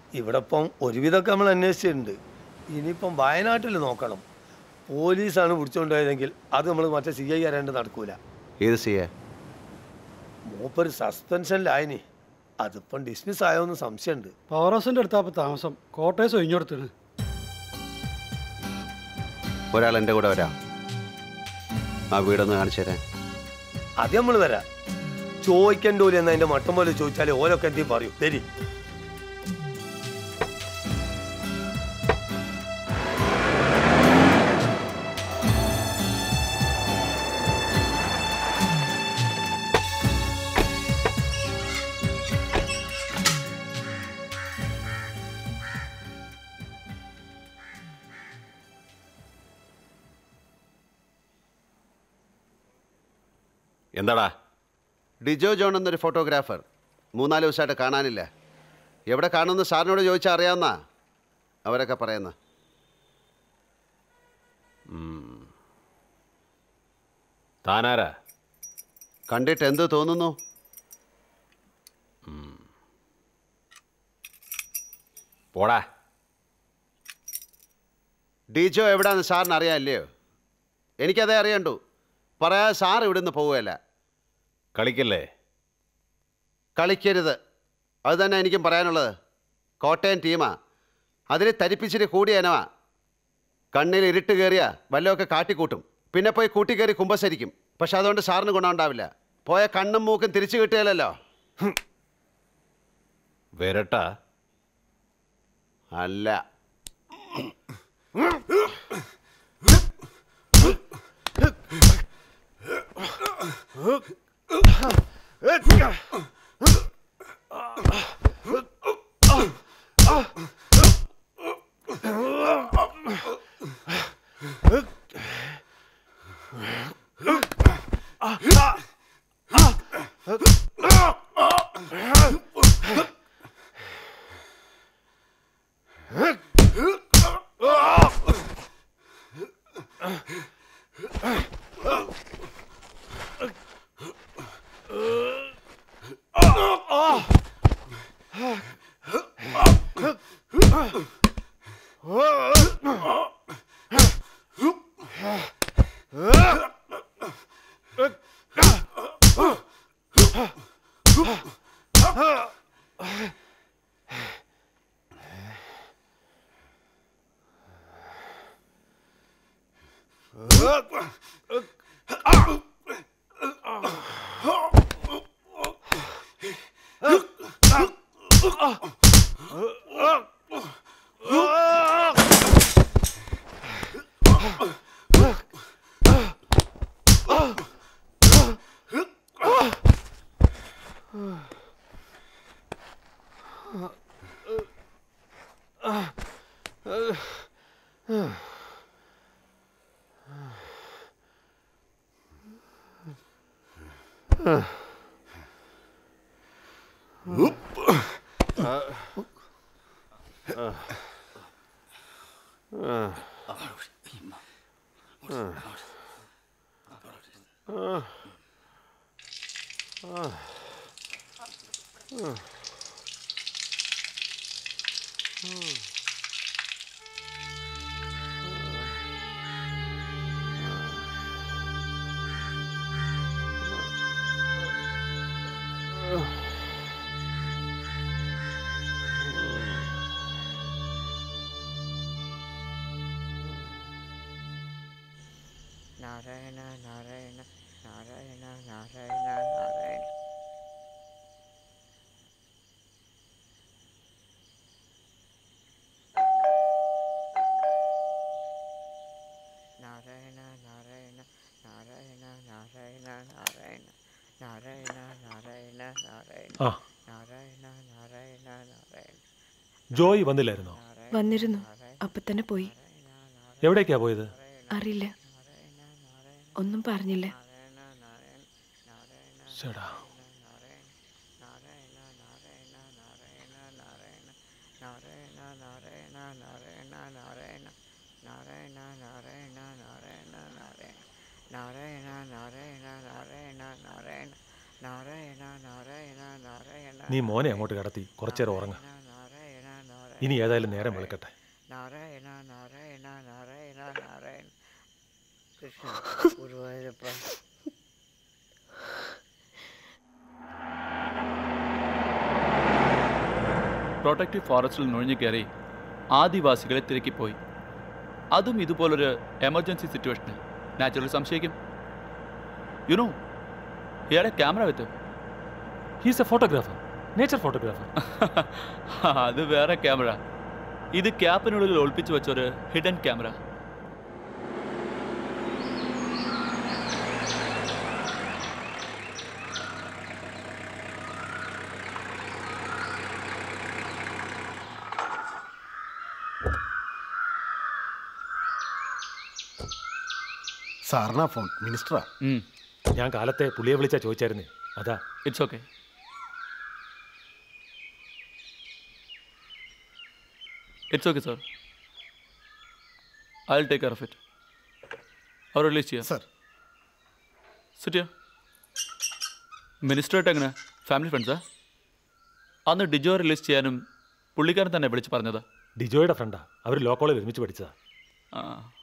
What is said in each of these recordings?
ഇവിടെ ഇപ്പം ഒരുവിധമൊക്കെ നമ്മൾ അന്വേഷിച്ചിട്ടുണ്ട് ഇനിയിപ്പം വയനാട്ടിൽ നോക്കണം പോലീസാണ് പിടിച്ചുകൊണ്ടുപോയതെങ്കിൽ അത് നമ്മൾ മറ്റേ സി ഐ അറിയാണ്ട് നടക്കൂല ഏത് സിയെ മൂപ്പര് സസ്പെൻഷനിലായിനി അതിപ്പം ഡിസ്മിസ് ആയോന്ന് സംശയമുണ്ട് പവർ ഹൗസിൻ്റെ അടുത്താപ്പോൾ താമസം കോട്ടേഴ്സ് ഒഴിഞ്ഞെടുത്തിന് ഒരാൾ എൻ്റെ കൂടെ വരാം ആ വീടൊന്ന് കാണിച്ചു തരാൻ അത് നമ്മൾ വരാം ചോദിക്കണ്ടൂല എന്ന് അതിന്റെ മട്ടം പോലെ ചോദിച്ചാലേ ഓരോക്കെ എന്തെങ്കിലും പറയും തരി എന്താടാ ഡിജോ ജോൺ എന്നൊരു ഫോട്ടോഗ്രാഫർ മൂന്നാല് ദിവസമായിട്ട് കാണാനില്ല എവിടെ കാണുമെന്ന് സാറിനോട് ചോദിച്ചാൽ അറിയാവുന്ന അവരൊക്കെ പറയുന്ന താനാരാ കണ്ടിട്ട് എന്ത് തോന്നുന്നു പോടാ ഡിജോ എവിടാന്ന് സാറിന് അറിയാമല്ലയോ എനിക്കതേ അറിയണ്ടു പറയാതെ സാർ ഇവിടുന്ന് പോവുകയല്ല കളിക്കല്ലേ കളിക്കരുത് അത് തന്നെ എനിക്കും പറയാനുള്ളത് കോട്ടയം ടീമാ അതിൽ തരിപ്പിച്ചിട്ട് കൂടിയ ഇനമാ കണ്ണിൽ ഇരുട്ട് കയറിയ വല്ലതൊക്കെ കാട്ടിക്കൂട്ടും പിന്നെ പോയി കൂട്ടിക്കയറി കുമ്പസരിക്കും പക്ഷെ അതുകൊണ്ട് സാറിന് ഗുണമുണ്ടാവില്ല പോയ കണ്ണും മൂക്കും തിരിച്ചു കിട്ടുകയില്ലല്ലോ വരട്ടാ അല്ല നാരായണ നാരായണ നാരായണ നാരായണ നാരായണ നാരായണ നാരായണ നാരായണ നാരായണ നാരായണ നാരായണ നാരായണ നാരായണ ആ നാരായണ നാരായണ നാരായണ ജോയ് വന്നില്ലായിരുന്നോ വന്നിരുന്നു അപ്പൊ തന്നെ പോയി എവിടേക്കാ പോയത് അറിയില്ല ഒന്നും പറഞ്ഞില്ല ചേടാ നാരായണ നാരായണ നാരായണ നാരായണ നാരായണ നാരായണ നാരായണ നാരായണ നാരായണ നാരായണ നാരായണ നാരായണ നാരായണ നാരായണ നാരായണ നീ മോനെ അങ്ങോട്ട് കടത്തി കുറച്ചേരം ഉറങ്ങ നാരായണ നാരായണ ഇനി ഏതായാലും നേരം വെളുക്കട്ടെ നാരായണ നാരായണ നാരായണ നാരായണ കൃഷ്ണ ഗുരുവായൂരപ്പ പ്രൊട്ടക്റ്റീവ് ഫോറസ്റ്റിൽ നുഴഞ്ഞു കയറി ആദിവാസികളെ തിരക്കിപ്പോയി അതും ഇതുപോലൊരു എമർജൻസി സിറ്റുവേഷന് നാച്ചുറലി സംശയിക്കും യുനോ ഇയാളെ camera with he's a photographer nature photographer അത് വേറെ ക്യാമറ ഇത് ക്യാപ്പിനുള്ളിൽ ഒളിപ്പിച്ചു വെച്ചൊരു ഹിഡൻ ക്യാമറ സാറിനാ ഫോൺ മിനിസ്റ്ററാ ഞാൻ കാലത്തെ പുള്ളിയെ വിളിച്ചാ ചോദിച്ചായിരുന്നേ അതാ it's okay it's okay sir I will take care of it അവർ റിലീസ് ചെയ്യാം സർ സിറ്റിയ മിനിസ്റ്ററായിട്ട് എങ്ങനെ ഫാമിലി ഫ്രണ്ട്സാ അന്ന് ഡിജോ റിലീസ് ചെയ്യാനും പുള്ളിക്കാരൻ തന്നെ വിളിച്ച് പറഞ്ഞത് ഡിജോയുടെ ഫ്രണ്ടാ അവർ ലോ കോളേജിൽ ഒരുമിച്ച് പഠിച്ചതാ ആ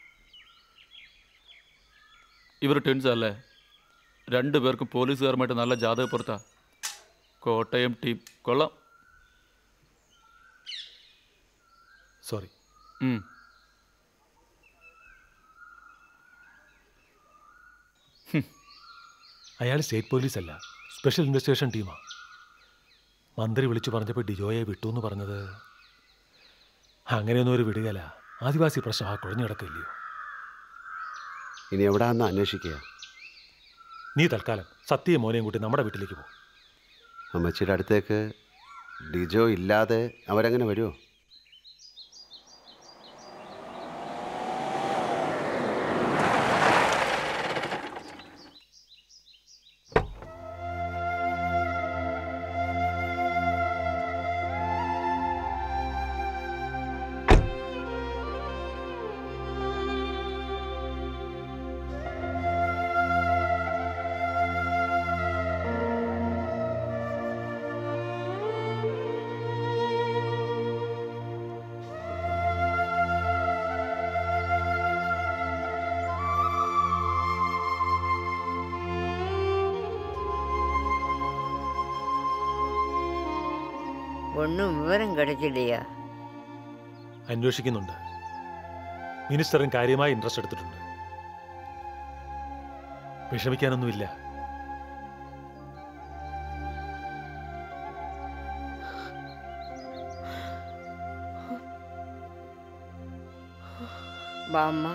ഇവർ ട്വിൻസ് അല്ലേ രണ്ടു പേർക്കും പോലീസുകാരുമായിട്ട് നല്ല ജാതക പുറത്താ കോട്ടയം ടീം കൊള്ളാം സോറി ഉം. അയാൾ സ്റ്റേറ്റ് പോലീസ് അല്ല സ്പെഷ്യൽ ഇൻവെസ്റ്റിഗേഷൻ ടീമാ മന്ത്രി വിളിച്ചു പറഞ്ഞപ്പോൾ ഡിജോയെ വിട്ടു എന്ന് പറഞ്ഞത് അങ്ങനെയൊന്നും ഒരു വിടുകയല്ല ആദിവാസി പ്രശ്നം ആ കുഴഞ്ഞു കിടക്കില്ലയോ ഇനി എവിടാന്ന് അന്വേഷിക്കുക നീ തൽക്കാലം സത്യ മോനെയും കൂട്ടി നമ്മുടെ വീട്ടിലേക്ക് പോകും അമ്മച്ചിയുടെ അടുത്തേക്ക് ഡിജോ ഇല്ലാതെ അവരങ്ങനെ വരുമോ ഒന്നും വിവരം கிடைக்கலையா അന്വേഷിക്കുന്നുണ്ട് മിനിസ്റ്ററും കാര്യമായി ഇൻട്രസ്റ്റ് എടുത്തിട്ടുണ്ട് വിഷമിക്കാനൊന്നുമില്ല ബാമ്മ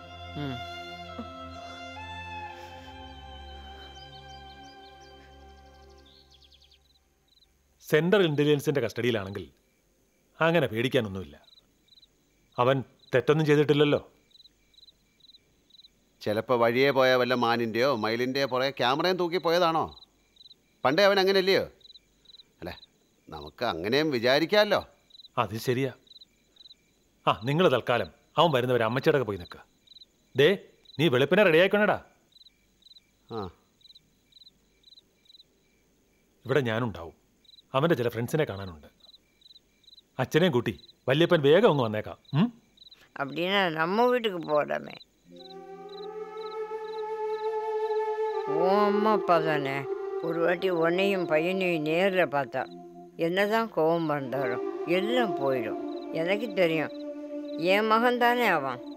സെൻട്രൽ ഇന്റലിജൻസിന്റെ കസ്റ്റഡിയിലാണെങ്കിൽ അങ്ങനെ പേടിക്കാനൊന്നുമില്ല അവൻ തെറ്റൊന്നും ചെയ്തിട്ടില്ലല്ലോ ചിലപ്പോൾ വഴിയെ പോയ വല്ല മാനിൻ്റെയോ മയിലിൻ്റെയോ പുറകെ ക്യാമറയും തൂക്കി പോയതാണോ പണ്ടേ അവൻ അങ്ങനെയല്ലയോ അല്ലേ നമുക്ക് അങ്ങനെയും വിചാരിക്കാമല്ലോ അത് ശരിയാ ആ നിങ്ങൾ തൽക്കാലം അവൻ വരുന്നവർ അമ്മച്ചിയുടെ പോയി നിൽക്കുക ദേ നീ വെളുപ്പിനെ റെഡിയാക്കണേടാ ആ ഇവിടെ ഞാനുണ്ടാവും അവൻ്റെ ചില ഫ്രണ്ട്സിനെ കാണാനുണ്ട് അച്ഛനെയും കൂട്ടി വല്യപ്പൻ വേഗം അങ്ങ് വന്നേക്കാം ഉം? அப்படின்னா நம்ம வீட்டுக்கு போடாமே உன் அம்மா அப்பா தானே ஒரு வாட்டி உன்னையும் பையனையும் நேரில் பார்த்தா என்னதான் கோவம் பண்ணுறாரோ எல்லாம் போயிடும் எனக்கு தெரியும் என் மகன் தானே அவன்